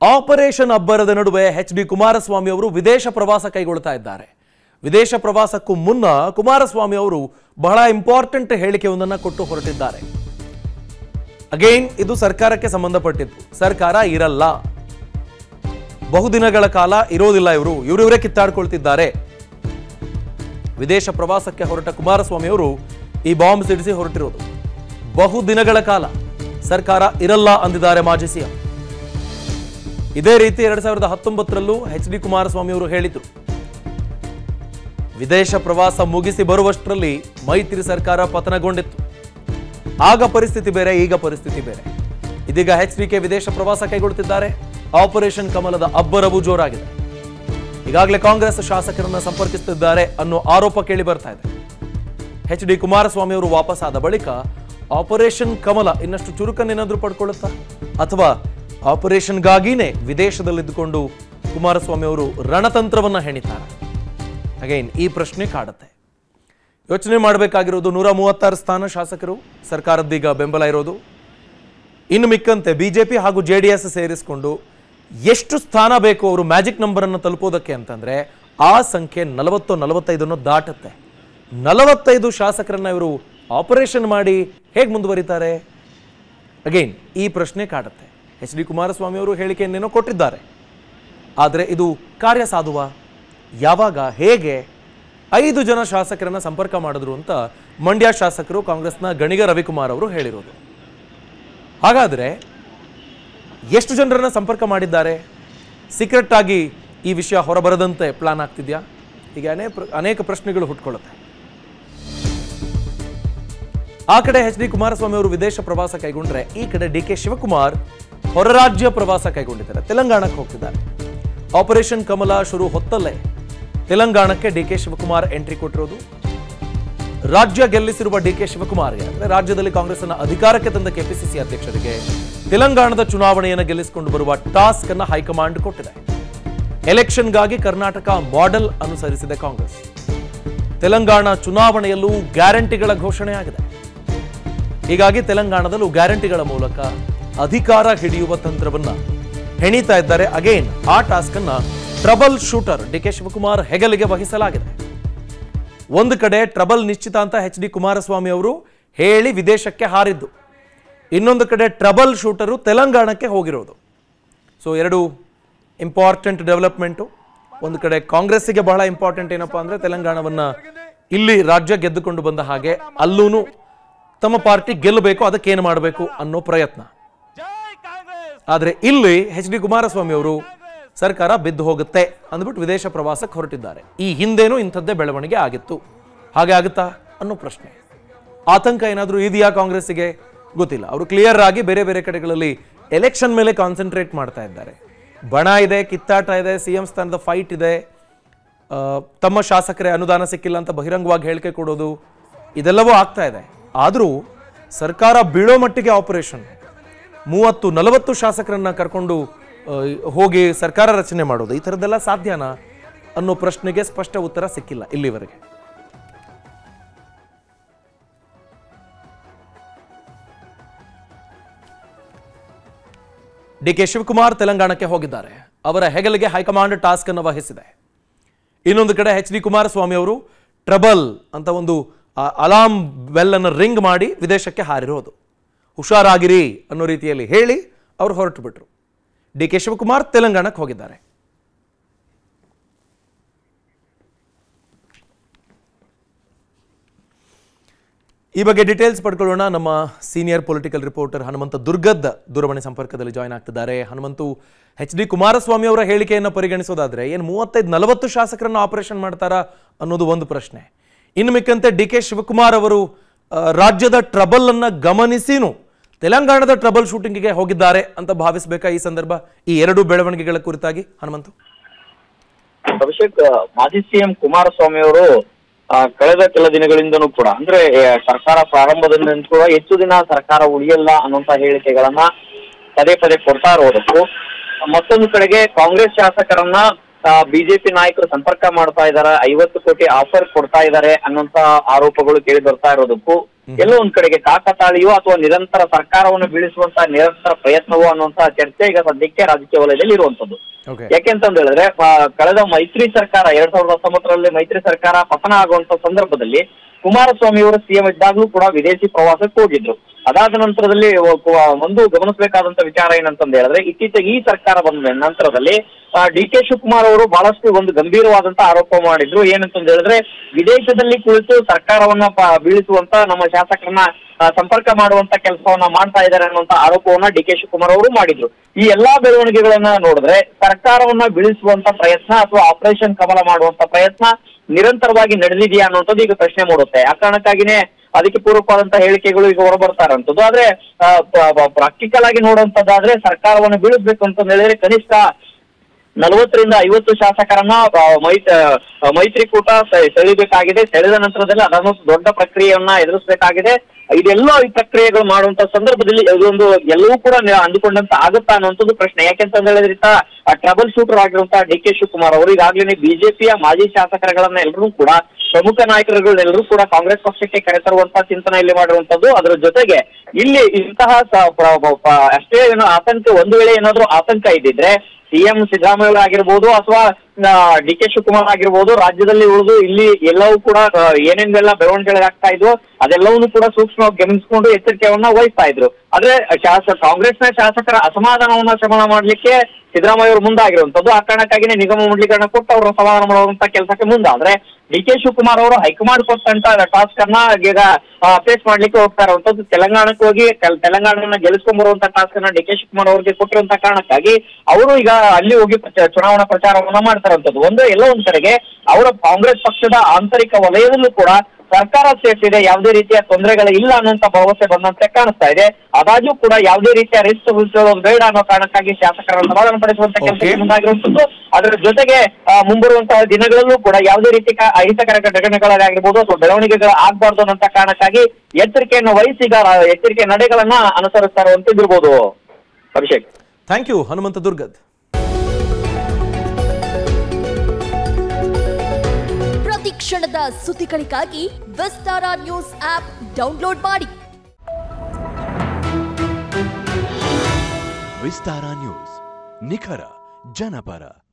Operation ಅಬ್ಬರದ ನಡುವೆ H D Kumaraswamy ಅವರು ವಿದೇಶ ಪ್ರವಾಸ ಕೈಗೊಳ್ತಾ ಇದ್ದಾರೆ ವಿದೇಶ ಪ್ರವಾಸಕ್ಕೂ ಮುನ್ನ ಕುಮಾರಸ್ವಾಮಿ ಅವರು ಬಹಳ ಇಂಪಾರ್ಟೆಂಟ್ ಹೇಳಿಕೆಯೊಂದನ್ನು ಕೊಟ್ಟು ಹೊರಟಿದ್ದಾರೆ ಅಗೈನ್ ಇದು ಸರ್ಕಾರಕ್ಕೆ ಸಂಬಂಧಪಟ್ಟಿದ್ದು ಸರ್ಕಾರ ಇರಲ್ಲ ಬಹುದಿನಗಳ ಕಾಲ ಇರೋದಿಲ್ಲ ಇವರು ಇವರಿವರೇ ಕಿತ್ತಾಡ್ಕೊಳ್ತಿದ್ದಾರೆ ವಿದೇಶ ಪ್ರವಾಸಕ್ಕೆ ಹೊರಟ ಕುಮಾರಸ್ವಾಮಿ ಅವರು ಈ ಬಾಂಬ್ ಸಿಡಿಸಿ ಹೊರಟಿರೋದು ಬಹುದಿನಗಳ ಕಾಲ ಸರ್ಕಾರ ಇರಲ್ಲ ಅಂದಿದ್ದಾರೆ ಮಾಜಿ ಸಿಎಂ ಇದೇ ರೀತಿ ಎರಡ್ ಸಾವಿರದ ಹತ್ತೊಂಬತ್ತರಲ್ಲೂ ಎಚ್ ಡಿ ಕುಮಾರಸ್ವಾಮಿ ಅವರು ಹೇಳಿದ್ರು ವಿದೇಶ ಪ್ರವಾಸ ಮುಗಿಸಿ ಬರುವಷ್ಟರಲ್ಲಿ ಮೈತ್ರಿ ಸರ್ಕಾರ ಪತನಗೊಂಡಿತ್ತು ಆಗ ಪರಿಸ್ಥಿತಿ ಬೇರೆ ಈಗ ಪರಿಸ್ಥಿತಿ ಬೇರೆ ಇದೀಗ ಎಚ್ ಡಿ ಕೆ ವಿದೇಶ ಪ್ರವಾಸ ಕೈಗೊಳ್ಳುತ್ತಿದ್ದಾರೆ ಆಪರೇಷನ್ ಕಮಲದ ಅಬ್ಬರವು ಜೋರಾಗಿದೆ ಈಗಾಗಲೇ ಕಾಂಗ್ರೆಸ್ ಶಾಸಕರನ್ನ ಸಂಪರ್ಕಿಸುತ್ತಿದ್ದಾರೆ ಅನ್ನೋ ಆರೋಪ ಕೇಳಿ ಬರ್ತಾ ಇದೆ ಎಚ್ ಡಿ ಕುಮಾರಸ್ವಾಮಿ ಅವರು ವಾಪಸ್ ಆದ ಬಳಿಕ ಆಪರೇಷನ್ ಕಮಲ ಇನ್ನಷ್ಟು ಚುರುಕನ್ನೇನಾದ್ರೂ ಪಡ್ಕೊಳ್ಳುತ್ತಾ ಅಥವಾ ಆಪರೇಷನ್ಗಾಗಿನೇ ವಿದೇಶದಲ್ಲಿದ್ದುಕೊಂಡು ಕುಮಾರಸ್ವಾಮಿ ಅವರು ರಣತಂತ್ರವನ್ನ ಹೆಣಿತಾರೆ ಅಗೈನ್ ಈ ಪ್ರಶ್ನೆ ಕಾಡುತ್ತೆ ಯೋಚನೆ ಮಾಡಬೇಕಾಗಿರೋದು ನೂರ ಮೂವತ್ತಾರು ಸ್ಥಾನ ಶಾಸಕರು ಸರ್ಕಾರದ್ದೀಗ ಬೆಂಬಲ ಇರೋದು ಇನ್ನು ಮಿಕ್ಕಂತೆ ಬಿಜೆಪಿ ಹಾಗೂ ಜೆ ಡಿ ಎಸ್ ಸೇರಿಸಿಕೊಂಡು ಎಷ್ಟು ಸ್ಥಾನ ಬೇಕು ಅವರು ಮ್ಯಾಜಿಕ್ ನಂಬರನ್ನು ತಲುಪೋದಕ್ಕೆ ಅಂತಂದ್ರೆ ಆ ಸಂಖ್ಯೆ ನಲವತ್ತು ನಲವತ್ತೈದನ್ನು ದಾಟುತ್ತೆ ನಲವತ್ತೈದು ಶಾಸಕರನ್ನ ಇವರು ಆಪರೇಷನ್ ಮಾಡಿ ಹೇಗೆ ಮುಂದುವರಿತಾರೆ ಅಗೈನ್ ಈ ಪ್ರಶ್ನೆ ಕಾಡುತ್ತೆ ಎಚ್ ಡಿ ಕುಮಾರಸ್ವಾಮಿ ಅವರು ಹೇಳಿಕೆಯನ್ನೇನೋ ಕೊಟ್ಟಿದ್ದಾರೆ ಆದರೆ ಇದು ಕಾರ್ಯಸಾಧುವ ಯಾವಾಗ ಹೇಗೆ ಐದು ಜನ ಶಾಸಕರನ್ನ ಸಂಪರ್ಕ ಮಾಡಿದ್ರು ಅಂತ ಮಂಡ್ಯ ಶಾಸಕರು ಕಾಂಗ್ರೆಸ್ನ ಗಣಿಗ ರವಿಕುಮಾರ್ ಅವರು ಹೇಳಿರೋದು ಹಾಗಾದರೆ ಎಷ್ಟು ಜನರನ್ನ ಸಂಪರ್ಕ ಮಾಡಿದ್ದಾರೆ ಸೀಕ್ರೆಟ್ ಆಗಿ ಈ ವಿಷಯ ಹೊರಬರದಂತೆ ಪ್ಲಾನ್ ಆಗ್ತಿದ್ಯಾ ಹೀಗೆ ಅನೇಕ ಅನೇಕ ಪ್ರಶ್ನೆಗಳು ಹುಟ್ಕೊಳ್ಳುತ್ತೆ ಆ ಕಡೆ ಎಚ್ ಡಿ ಕುಮಾರಸ್ವಾಮಿ ಅವರು ವಿದೇಶ ಪ್ರವಾಸ ಕೈಗೊಂಡ್ರೆ ಈ ಕಡೆ ಡಿ ಕೆ ಶಿವಕುಮಾರ್ ಹೊರರಾಜ್ಯ ಪ್ರವಾಸ ಕೈಗೊಂಡಿದ್ದಾರೆ ತೆಲಂಗಾಣಕ್ಕೆ ಹೋಗ್ತಿದ್ದಾರೆ ಆಪರೇಷನ್ ಕಮಲ ಶುರು ಹೊತ್ತಲ್ಲೇ ತೆಲಂಗಾಣಕ್ಕೆ ಡಿ ಕೆ ಶಿವಕುಮಾರ್ ಎಂಟ್ರಿ ಕೊಟ್ಟಿರೋದು ರಾಜ್ಯ ಗೆಲ್ಲಿಸಿರುವ ಡಿ ಕೆ ಶಿವಕುಮಾರ್ಗೆ ಅಂದ್ರೆ ರಾಜ್ಯದಲ್ಲಿ ಕಾಂಗ್ರೆಸ್ ಅನ್ನ ಅಧಿಕಾರಕ್ಕೆ ತಂದ ಕೆಪಿಸಿಸಿ ಅಧ್ಯಕ್ಷರಿಗೆ ತೆಲಂಗಾಣದ ಚುನಾವಣೆಯನ್ನು ಗೆಲ್ಲಿಸಿಕೊಂಡು ಬರುವ ಟಾಸ್ಕ್ ಅನ್ನ ಹೈಕಮಾಂಡ್ ಕೊಟ್ಟಿದೆ ಎಲೆಕ್ಷನ್ಗಾಗಿ ಕರ್ನಾಟಕ ಮಾಡೆಲ್ ಅನುಸರಿಸಿದೆ ಕಾಂಗ್ರೆಸ್ ತೆಲಂಗಾಣ ಚುನಾವಣೆಯಲ್ಲೂ ಗ್ಯಾರಂಟಿಗಳ ಘೋಷಣೆ ಆಗಿದೆ ಹೀಗಾಗಿ ತೆಲಂಗಾಣದಲ್ಲೂ ಗ್ಯಾರಂಟಿಗಳ ಮೂಲಕ ಅಧಿಕಾರ ಹಿಡಿಯುವ ತಂತ್ರವನ್ನ ಹೆಣಿತಾ ಇದ್ದಾರೆ ಅಗೈನ್ ಆ ಟಾಸ್ಕ್ ಅನ್ನ troubleshooter D K Shivakumar ಹೆಗಲಿಗೆ ವಹಿಸಲಾಗಿದೆ ಒಂದು ಕಡೆ ಟ್ರಬಲ್ ನಿಶ್ಚಿತ ಅಂತ ಎಚ್ ಡಿ ಕುಮಾರಸ್ವಾಮಿ ಅವರು ಹೇಳಿ ವಿದೇಶಕ್ಕೆ ಹಾರಿದ್ದು ಇನ್ನೊಂದು ಕಡೆ ಟ್ರಬಲ್ ಶೂಟರು ತೆಲಂಗಾಣಕ್ಕೆ ಹೋಗಿರೋದು ಸೊ ಎರಡು ಇಂಪಾರ್ಟೆಂಟ್ ಡೆವಲಪ್ಮೆಂಟು ಒಂದು ಕಡೆ ಕಾಂಗ್ರೆಸ್ಸಿಗೆ ಬಹಳ ಇಂಪಾರ್ಟೆಂಟ್ ಏನಪ್ಪಾ ಅಂದ್ರೆ ತೆಲಂಗಾಣವನ್ನ ಇಲ್ಲಿ ರಾಜ್ಯ ಗೆದ್ದುಕೊಂಡು ಬಂದ ಹಾಗೆ ಅಲ್ಲೂ ತಮ್ಮ ಪಾರ್ಟಿ ಗೆಲ್ಲಬೇಕು ಅದಕ್ಕೆ ಏನು ಮಾಡಬೇಕು ಅನ್ನೋ ಪ್ರಯತ್ನ ಆದರೆ ಇಲ್ಲಿ ಎಚ್ ಡಿ ಕುಮಾರಸ್ವಾಮಿ ಅವರು ಸರ್ಕಾರ ಬಿದ್ದು ಹೋಗುತ್ತೆ ಅಂದ್ಬಿಟ್ಟು ವಿದೇಶ ಪ್ರವಾಸಕ್ಕೆ ಹೊರಟಿದ್ದಾರೆ ಈ ಹಿಂದೇನೂ ಇಂಥದ್ದೇ ಬೆಳವಣಿಗೆ ಆಗಿತ್ತು ಹಾಗೆ ಆಗುತ್ತಾ ಅನ್ನೋ ಪ್ರಶ್ನೆ ಆತಂಕ ಏನಾದರೂ ಇದೆಯಾ ಕಾಂಗ್ರೆಸ್ಸಿಗೆ ಗೊತ್ತಿಲ್ಲ ಅವರು ಕ್ಲಿಯರ್ ಆಗಿ ಬೇರೆ ಬೇರೆ ಕಡೆಗಳಲ್ಲಿ ಎಲೆಕ್ಷನ್ ಮೇಲೆ ಕಾನ್ಸಂಟ್ರೇಟ್ ಮಾಡ್ತಾ ಇದ್ದಾರೆ ಬಣ ಇದೆ ಕಿತ್ತಾಟ ಇದೆ ಸಿ ಎಂ ಸ್ಥಾನದ ಫೈಟ್ ಇದೆ ಆ, ತಮ್ಮ ಶಾಸಕರೇ ಅನುದಾನ ಸಿಕ್ಕಿಲ್ಲ ಅಂತ ಬಹಿರಂಗವಾಗಿ ಹೇಳಿಕೆ ಕೊಡೋದು ಇದೆಲ್ಲವೂ ಆಗ್ತಾ ಇದೆ ಆದರೂ ಸರ್ಕಾರ ಬೀಳೋ ಮಟ್ಟಿಗೆ ಆಪರೇಷನ್ ಮೂವತ್ತು ನಲವತ್ತು ಶಾಸಕರನ್ನ ಕರ್ಕೊಂಡು ಆ, ಹೋಗಿ ಸರ್ಕಾರ ರಚನೆ ಮಾಡೋದು ಈ ಥರದ್ದೆಲ್ಲ ಸಾಧ್ಯನಾ ಅನ್ನೋ ಪ್ರಶ್ನೆಗೆ ಸ್ಪಷ್ಟ ಉತ್ತರ ಸಿಕ್ಕಿಲ್ಲ ಇಲ್ಲಿವರೆಗೆ ಡಿ ಕೆ ಶಿವಕುಮಾರ್ ತೆಲಂಗಾಣಕ್ಕೆ ಹೋಗಿದ್ದಾರೆ ಅವರ ಹೆಗಲಿಗೆ ಹೈಕಮಾಂಡ್ ಟಾಸ್ಕ್ ಅನ್ನು ವಹಿಸಿದೆ ಇನ್ನೊಂದು ಕಡೆ ಎಚ್ ಡಿ ಕುಮಾರಸ್ವಾಮಿ ಅವರು ಟ್ರಬಲ್ ಅಂತ ಒಂದು ಅಲಾರ್ಮ್ ಬೆಲ್ ಅನ್ನು ರಿಂಗ್ ಮಾಡಿ ವಿದೇಶಕ್ಕೆ ಹಾರಿರೋದು ಹುಷಾರಾಗಿರಿ ಅನ್ನೋ ರೀತಿಯಲ್ಲಿ ಹೇಳಿ ಅವರು ಹೊರಟು ಬಿಟ್ರು ಡಿ ಕೆ ಶಿವಕುಮಾರ್ ತೆಲಂಗಾಣಕ್ಕೆ ಹೋಗಿದ್ದಾರೆ ಈ ಬಗ್ಗೆ ಡೀಟೇಲ್ಸ್ ಪಡ್ಕೊಳ್ಳೋಣ ನಮ್ಮ senior political reporter Hanumantha Durgad ದೂರವಾಣಿ ಸಂಪರ್ಕದಲ್ಲಿ ಜಾಯ್ನ್ ಆಗ್ತಿದ್ದಾರೆ ಹನುಮಂತು ಎಚ್ ಡಿ ಕುಮಾರಸ್ವಾಮಿ ಅವರ ಹೇಳಿಕೆಯನ್ನು ಪರಿಗಣಿಸೋದಾದ್ರೆ ಏನು ಮೂವತ್ತೈದು ನಲವತ್ತು ಶಾಸಕರನ್ನು ಆಪರೇಷನ್ ಮಾಡ್ತಾರಾ ಅನ್ನೋದು ಒಂದು ಪ್ರಶ್ನೆ ಇನ್ನು ಮಿಕ್ಕಂತೆ ಡಿ ಕೆ ಶಿವಕುಮಾರ್ ಅವರು ಆ, ರಾಜ್ಯದ ಟ್ರಬಲ್ ಅನ್ನ ಗಮನಿಸಿನೂ ತೆಲಂಗಾಣದ ಟ್ರಬಲ್ ಶೂಟಿಂಗಿಗೆ ಹೋಗಿದ್ದಾರೆ ಅಂತ ಭಾವಿಸಬೇಕಾ ಈ ಸಂದರ್ಭ ಈ ಎರಡು ಬೆಳವಣಿಗೆಗಳ ಕುರಿತಾಗಿ ಹನುಮಂತು ಅಭಿಷೇಕ್ ಮಾಜಿ ಸಿಎಂ ಕುಮಾರಸ್ವಾಮಿ ಅವರು ಆ, ಕಳೆದ ಕೆಲ ದಿನಗಳಿಂದನೂ ಕೂಡ ಅಂದ್ರೆ ಆ, ಸರ್ಕಾರ ಪ್ರಾರಂಭದಿಂದ ಕೂಡ ಹೆಚ್ಚು ದಿನ ಸರ್ಕಾರ ಉಳಿಯಲ್ಲ ಅನ್ನುವಂತ ಹೇಳಿಕೆಗಳನ್ನ ಪದೇ ಪದೇ ಕೊಡ್ತಾ ಇರೋದಕ್ಕೂ ಮತ್ತೊಂದು ಕಡೆಗೆ ಕಾಂಗ್ರೆಸ್ ಶಾಸಕರನ್ನ ಬಿಜೆಪಿ ನಾಯಕರು ಸಂಪರ್ಕ ಮಾಡ್ತಾ ಇದಾರೆ ಐವತ್ತು ಕೋಟಿ ಆಫರ್ ಕೊಡ್ತಾ ಇದ್ದಾರೆ ಅನ್ನೋಂತ ಆರೋಪಗಳು ಕೇಳಿ ಬರ್ತಾ ಇರೋದಕ್ಕೂ ಎಲ್ಲೋ ಒಂದ್ ಕಡೆಗೆ ಕಾಕತಾಳಿಯೋ ಅಥವಾ ನಿರಂತರ ಸರ್ಕಾರವನ್ನು ಬೀಳಿಸುವಂತ ನಿರಂತರ ಪ್ರಯತ್ನವೋ ಅನ್ನುವಂತ ಚರ್ಚೆ ಈಗ ಸದ್ಯಕ್ಕೆ ರಾಜಕೀಯ ವಲಯದಲ್ಲಿ ಇರುವಂತದ್ದು ಓಕೆ ಯಾಕೆಂತಂದ ಹೇಳಿದ್ರೆ ಆ, ಕಳೆದ ಮೈತ್ರಿ ಸರ್ಕಾರ ಎರಡ್ ಸಾವಿರದ ಹತ್ತೊಂಬತ್ತರಲ್ಲಿ ಮೈತ್ರಿ ಸರ್ಕಾರ ಪತನ ಆಗುವಂತ ಸಂದರ್ಭದಲ್ಲಿ ಕುಮಾರಸ್ವಾಮಿ ಅವರು ಸಿಎಂ ಇದ್ದಾಗಲೂ ಕೂಡ ವಿದೇಶಿ ಪ್ರವಾಸಕ್ಕೆ ಹೋಗಿದ್ರು ಅದಾದ ನಂತರದಲ್ಲಿ ಒ- ಕು- ಒಂದು ಗಮನಿಸಬೇಕಾದಂತ ವಿಚಾರ ಏನಂತಂದ ಹೇಳಿದ್ರೆ ಇತ್ತೀಚೆಗೆ ಈ ಸರ್ಕಾರ ಬಂದ ನಂತರದಲ್ಲಿ ಡಿ ಕೆ ಶಿವಕುಮಾರ್ ಅವರು ಬಹಳಷ್ಟು ಒಂದು ಗಂಭೀರವಾದಂತ ಆರೋಪ ಮಾಡಿದ್ರು ಏನಂತಂದ ಹೇಳಿದ್ರೆ ವಿದೇಶದಲ್ಲಿ ಕುಳಿತು ಸರ್ಕಾರವನ್ನ ಪ- ಬೀಳಿಸುವಂತ ನಮ್ಮ ಶಾಸಕರನ್ನ ಆ, ಸಂಪರ್ಕ ಮಾಡುವಂತ ಕೆಲಸವನ್ನ ಮಾಡ್ತಾ ಇದ್ದಾರೆ ಅನ್ನುವಂತ ಆರೋಪವನ್ನ ಡಿ ಕೆ ಶಿವಕುಮಾರ್ ಅವರು ಮಾಡಿದ್ರು ಈ ಎಲ್ಲಾ ಬೆಳವಣಿಗೆಗಳನ್ನ ನೋಡಿದ್ರೆ ಸರ್ಕಾರವನ್ನ ಬೀಳಿಸುವಂತ ಪ್ರಯತ್ನ ಅಥವಾ ಆಪರೇಷನ್ ಕಮಲ ಮಾಡುವಂತ ಪ್ರಯತ್ನ ನಿರಂತರವಾಗಿ ನಡೆದಿದೆಯಾ ಅನ್ನುವಂಥದ್ದು ಈಗ ಪ್ರಶ್ನೆ ಮೂಡುತ್ತೆ ಆ ಕಾರಣಕ್ಕಾಗಿನೇ ಅದಕ್ಕೆ ಪೂರಕವಾದಂತ ಹೇಳಿಕೆಗಳು ಈಗ ಹೊರಬರ್ತಾರಂತದ್ದು ಆದ್ರೆ ಪ್ರಾಕ್ಟಿಕಲ್ ಆಗಿ ನೋಡುವಂತದ್ದಾದ್ರೆ ಸರ್ಕಾರವನ್ನು ಬೀಳಿಸ್ಬೇಕು ಅಂತ ಹೇಳಿದ್ರೆ ಕನಿಷ್ಠ ನಲವತ್ತರಿಂದ ಐವತ್ತು ಶಾಸಕರನ್ನ ಆ, ಮೈ ಆ, ಮೈತ್ರಿಕೂಟ ಸೆ- ಸೆಳಿಬೇಕಾಗಿದೆ ಸೆಳೆದ ನಂತರದಲ್ಲಿ ಅದನ್ನು ದೊಡ್ಡ ಪ್ರಕ್ರಿಯೆಯನ್ನ ಎದುರಿಸಬೇಕಾಗಿದೆ ಇದೆಲ್ಲ ಈ ಪ್ರಕ್ರಿಯೆಗಳು ಮಾಡುವಂತ ಸಂದರ್ಭದಲ್ಲಿ ಇದೊಂದು ಎಲ್ಲವೂ ಕೂಡ ನಿ- ಅಂದುಕೊಂಡಂತ ಆಗುತ್ತಾ ಅನ್ನುವಂಥದ್ದು ಪ್ರಶ್ನೆ ಯಾಕೆಂತ ಹೇಳಿದ್ರೆ ಟ್ರಬಲ್ ಶೂಟರ್ ಆಗಿರುವಂತಹ ಡಿ ಕೆ ಶಿವಕುಮಾರ್ ಅವರು ಈಗಾಗಲೇ ಬಿಜೆಪಿಯ ಮಾಜಿ ಶಾಸಕರುಗಳನ್ನ ಎಲ್ಲರೂ ಕೂಡ ಪ್ರಮುಖ ನಾಯಕರುಗಳನ್ನೆಲ್ಲರೂ ಕೂಡ ಕಾಂಗ್ರೆಸ್ ಪಕ್ಷಕ್ಕೆ ಕರೆತರುವಂತಹ ಚಿಂತನೆ ಇಲ್ಲಿ ಮಾಡಿರುವಂತದ್ದು ಅದರ ಜೊತೆಗೆ ಇಲ್ಲಿ ಇಂತಹ ಸ- ಪ್ರ- ಪ- ಅಷ್ಟೇ ಏನೋ ಆತಂಕ ಒಂದು ವೇಳೆ ಏನಾದ್ರೂ ಆತಂಕ ಇದ್ದಿದ್ರೆ ಸಿಎಂ ಸಿದ್ದರಾಮಯ್ಯ ಆಗಿರ್ಬೋದು ಅಥವಾ ಡಿ ಕೆ ಶಿವಕುಮಾರ್ ಆಗಿರ್ಬೋದು ರಾಜ್ಯದಲ್ಲಿ ಉಳಿದು ಇಲ್ಲಿ ಎಲ್ಲವೂ ಕೂಡ ಆ, ಏನೇನೆಲ್ಲ ಬೆಳವಣಿಗೆಗಳಾಗ್ತಾ ಇದ್ವು ಅದೆಲ್ಲವನ್ನೂ ಕೂಡ ಸೂಕ್ಷ್ಮವಾಗಿ ಗಮನಿಸಿಕೊಂಡು ಎಚ್ಚರಿಕೆಯನ್ನ ವಹಿಸ್ತಾ ಇದ್ರು ಆದ್ರೆ ಶಾಸಕ ಕಾಂಗ್ರೆಸ್ನ ಶಾಸಕರ ಅಸಮಾಧಾನವನ್ನ ಶಮನ ಮಾಡ್ಲಿಕ್ಕೆ ಸಿದ್ದರಾಮಯ್ಯ ಅವರು ಮುಂದಾಗಿರುವಂತದ್ದು ಆ ಕಾರಣಕ್ಕಾಗಿನೇ ನಿಗಮ ಮಂಡಲೀಕರಣ ಕೊಟ್ಟು ಅವರು ಸಮಾಧಾನ ಮಾಡುವಂತ ಕೆಲಸಕ್ಕೆ ಮುಂದಾದ್ರೆ ಡಿ ಕೆ ಶಿವಕುಮಾರ್ ಅವರು ಹೈಕಮಾಂಡ್ ಕೊಟ್ಟಂತ ಟಾಸ್ಕ್ ಅನ್ನ ಈಗ ಫೇಸ್ ಮಾಡ್ಲಿಕ್ಕೆ ಹೋಗ್ತಾ ಇರುವಂತದ್ದು ತೆಲಂಗಾಣಕ್ಕೆ ಹೋಗಿ ತೆಲ್- ತೆಲಂಗಾಣನ ಗೆಲ್ಲಿಸ್ಕೊಂಡ್ ಬರುವಂತ ಟಾಸ್ಕ್ ಅನ್ನ ಡಿ ಕೆ ಶಿವಕುಮಾರ್ ಅವರಿಗೆ ಕೊಟ್ಟಿರುವಂತ ಕಾರಣಕ್ಕಾಗಿ ಅವರು ಈಗ ಅಲ್ಲಿ ಹೋಗಿ ಪ್ರಚ- ಚುನಾವಣಾ ಪ್ರಚಾರವನ್ನ ಮಾಡ್ತಾರಂತದ್ದು ಒಂದು ಎಲ್ಲೋ ಒಂದ್ ಕಡೆಗೆ ಅವರ ಕಾಂಗ್ರೆಸ್ ಪಕ್ಷದ ಆಂತರಿಕ ವಲಯದಲ್ಲೂ ಕೂಡ ಸರ್ಕಾರ ಸೇಫ್ ಇದೆ ಯಾವುದೇ ರೀತಿಯ ತೊಂದರೆಗಳು ಇಲ್ಲ ಅನ್ನುವಂತ ಭರವಸೆ ಬಂದಂತೆ ಕಾಣಿಸ್ತಾ ಇದೆ ಆದಾಗ್ಯೂ ಕೂಡ ಯಾವುದೇ ರೀತಿಯ ರಿಸ್ಕ್ ಬೇಡ ಅನ್ನೋ ಕಾರಣಕ್ಕಾಗಿ ಶಾಸಕರನ್ನು ಸಮಾಧಾನ ಪಡಿಸುವಂತ ಕೆಲಸಕ್ಕೆ Okay. ಮುಂದಾಗಿರುವಂತದ್ದು ಅದರ ಜೊತೆಗೆ ಆ, ಮುಂಬರುವಂತಹ ದಿನಗಳಲ್ಲೂ ಕೂಡ ಯಾವುದೇ ರೀತಿ ಕ- ಅಹಿತಕರ ಘಟನೆಗಳಾಗಿರ್ಬೋದು ಅಥವಾ ಬೆಳವಣಿಗೆಗಳು ಆಗ್ಬಾರ್ದು ಅನ್ನೋ ಕಾರಣಕ್ಕಾಗಿ ಎಚ್ಚರಿಕೆಯನ್ನು ವಹಿಸಿ ಈಗ ರಾ- ಎಚ್ಚರಿಕೆ ನಡೆಗಳನ್ನ ಅನುಸರಿಸ್ತಾ ಇರುವಂತಿರ್ಬೋದು ಅಭಿಷೇಕ್ ಥ್ಯಾಂಕ್ ಯು ಹನುಮಂತ ದುರ್ಗದ್ ಪ್ರತಿ ಕ್ಷಣದ ಸುದ್ದಿಗಳಿಗಾಗಿ ವಿಸ್ತಾರ ನ್ಯೂಸ್ ಆಪ್ ಡೌನ್ಲೋಡ್ ಮಾಡಿ ವಿಸ್ತಾರ ನ್ಯೂಸ್ ನಿಖರ ಜನಪರ